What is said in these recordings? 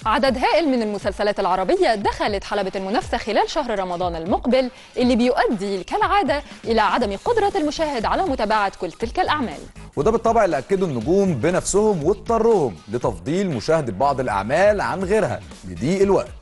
عدد هائل من المسلسلات العربية دخلت حلبة المنافسة خلال شهر رمضان المقبل اللي بيؤدي كالعادة إلى عدم قدرة المشاهد على متابعة كل تلك الأعمال وده بالطبع اللي أكدوا النجوم بنفسهم واضطرهم لتفضيل مشاهدة بعض الأعمال عن غيرها لضيق الوقت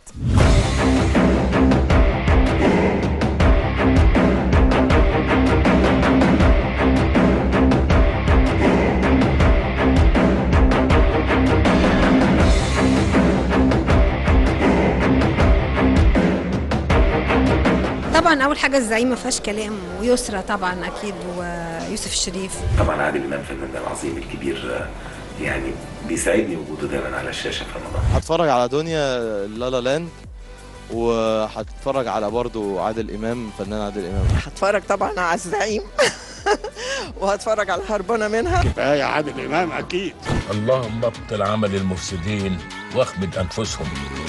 طبعا اول حاجه الزعيم ما فيهاش كلام ويسرى طبعا اكيد ويوسف الشريف طبعا عادل امام فنان العظيم الكبير آه، يعني بيسعدني وجوده دايما على الشاشه في رمضان هتفرج على دنيا لا لا لاند وهتتفرج على برضو عادل امام فنان عادل امام هتفرج طبعا على الزعيم وهتفرج على الهربانه منها كفايه عادل امام اكيد اللهم ابطل عمل المفسدين واخمد انفسهم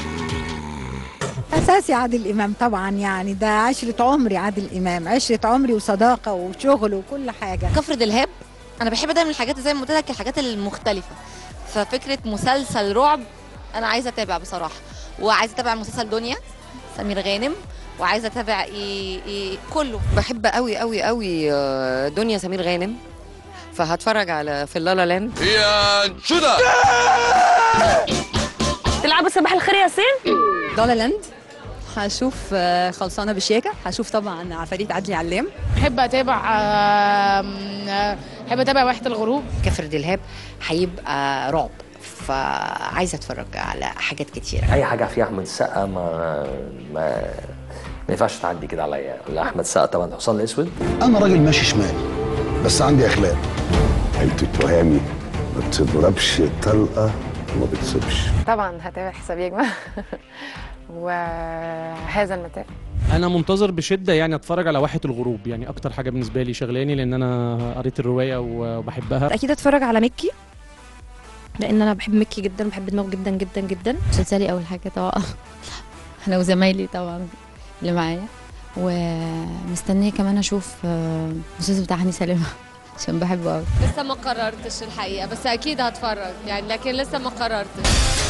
اساسي عادل امام طبعا يعني ده عشره عمري عادل امام عشره عمري وصداقه وشغل وكل حاجه كفر دلهاب انا بحب دايما الحاجات زي ما قلت لك الحاجات المختلفه ففكره مسلسل رعب انا عايزه اتابع بصراحه وعايزه اتابع مسلسل دنيا سمير غانم وعايزه اتابع ايه ايه كله بحب قوي قوي قوي آه، دنيا سمير غانم فهتفرج على في اللالا لاند يا شدة تلعبوا صباح الخير يا ياسين لالا لاند هشوف آه، خلصانه بشياكه هشوف طبعا عفاريت عدلي علام بحب اتابع بحب اتابع واحده الغروب كفر دلهاب هيبقى رعب فعايزه اتفرج على حاجات كتيره اي حاجه فيها احمد السقا ما ما ما ينفعش تعدي كده عليا لا احمد السقا طبعا الحصان الاسود انا راجل ماشي شمال بس عندي اخلاق عيلة التهامي ما بتضربش طلقه وما بتصيبش طبعا هتابع حساب يجمع وهذا المتاع انا منتظر بشده يعني اتفرج على واحة الغروب يعني اكتر حاجه بالنسبه لي شغلاني لان انا قريت الروايه وبحبها اكيد اتفرج على مكي لان انا بحب مكي جدا بحب دماغه جدا جدا جدا مسلسلي اول حاجه طبعا انا وزمايلي طبعا اللي معايا ومستنيه كمان اشوف المسلسل بتاع هاني سلامه عشان بحبه قوي لسه ما قررتش الحقيقه بس اكيد هتفرج يعني لكن لسه ما قررتش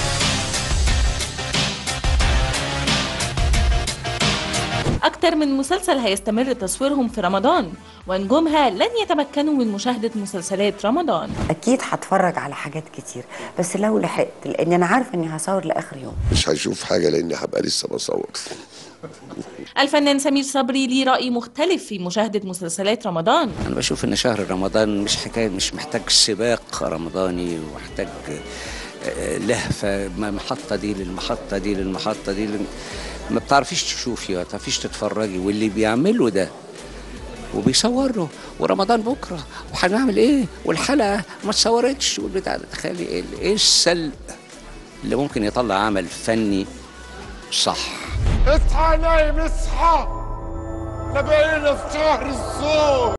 أكتر من مسلسل هيستمر تصويرهم في رمضان ونجومها لن يتمكنوا من مشاهدة مسلسلات رمضان أكيد هتفرج على حاجات كتير بس لو لحقت لأن أنا عارفة إني هصور لآخر يوم مش هشوف حاجه لاني هبقى لسه بصور الفنان سمير صبري ليه رأي مختلف في مشاهدة مسلسلات رمضان أنا بشوف إن شهر رمضان مش حكاية مش محتاج سباق رمضاني ومحتاج لهفة محطة دي للمحطة دي للمحطة دي لل... ما بتعرفيش تشوفي ما بتعرفيش تتفرجي واللي بيعمله ده وبيصوره ورمضان بكره وهنعمل ايه والحلقه ما اتصورتش والبتاع ده تخيلي ايه ايه السلق اللي ممكن يطلع عمل فني صح اصحى نايم اصحى احنا بقينا في شهر الصوم